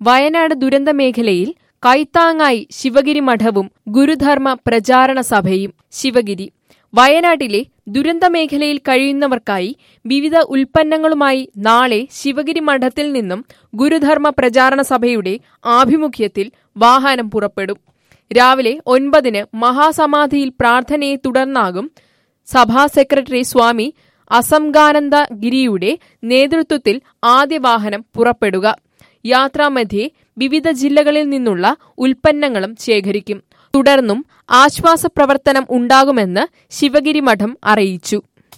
വയനാട് ദുരന്ത മേഖലയിൽ കൈത്താങ്ങായി ശിവഗിരി മഠവും ഗുരുധർമ്മ പ്രചാരണ സഭയും ശിവഗിരി വയനാട്ടിലെ ദുരന്ത മേഖലയിൽ കഴിയുന്നവർക്കായി വിവിധ ഉൽപ്പന്നങ്ങളുമായി നാളെ ശിവഗിരി മഠത്തിൽ നിന്നും ഗുരുധർമ്മ പ്രചാരണ സഭയുടെ ആഭിമുഖ്യത്തിൽ വാഹനം പുറപ്പെടും രാവിലെ ഒൻപതിന് മഹാസമാധിയിൽ പ്രാർത്ഥനയെ തുടർന്നാകും സഭാ സെക്രട്ടറി സ്വാമി അസംഗാനന്ദ ഗിരിയുടെ നേതൃത്വത്തിൽ ആദ്യ വാഹനം പുറപ്പെടുക യാത്രാമധ്യേ വിവിധ ജില്ലകളിൽ നിന്നുള്ള ഉൽപ്പന്നങ്ങളും ശേഖരിക്കും തുടർന്നും ആശ്വാസ പ്രവർത്തനം ഉണ്ടാകുമെന്ന് ശിവഗിരി മഠം അറിയിച്ചു